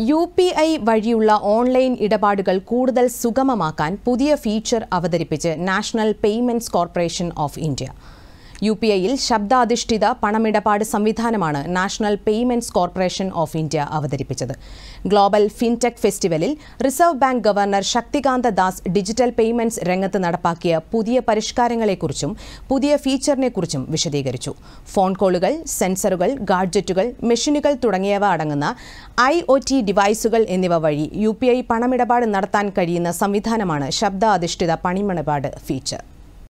U P I വഴിയുള്ള online ഇടപാടുകൾ കൂടുതൽ സുഗമമാക്കാൻ പുതിയ ഫീച്ചർ അവതരിപ്പിച്ച് national payments corporation of India U P ഐയിൽ ശബ്ദാധിഷ്ഠിത പണമിടപാട് സംവിധാനമാണ് national payments corporation of India അവതരിപ്പിച്ചത് ഗ്ലോബൽ ഫിൻടെക് ഫെസ്റ്റിവലിൽ reserve bank governor Shaktikanta Das digital payments രംഗത്ത് നടപ്പാക്കിയ പുതിയ പരിഷ്കാരങ്ങളെക്കുറിച്ചും പുതിയ ഫീച്ചറിനെക്കുറിച്ചും വിശദീകരിച്ചു ഫോൺ കോളുകൾ സെൻസറുകൾ ഗാഡ്ജറ്റുകൾ മെഷീനുകൾ തുടങ്ങിയവ അടങ്ങുന്ന ഐ ഒ ടി ഡിവൈസുകൾ എന്നിവ വഴി യു പി ഐ പണമിടപാട് നടത്താൻ കഴിയുന്ന സംവിധാനമാണ് ശബ്ദാധിഷ്ഠിത പണമിടപാട് ഫീച്ചർ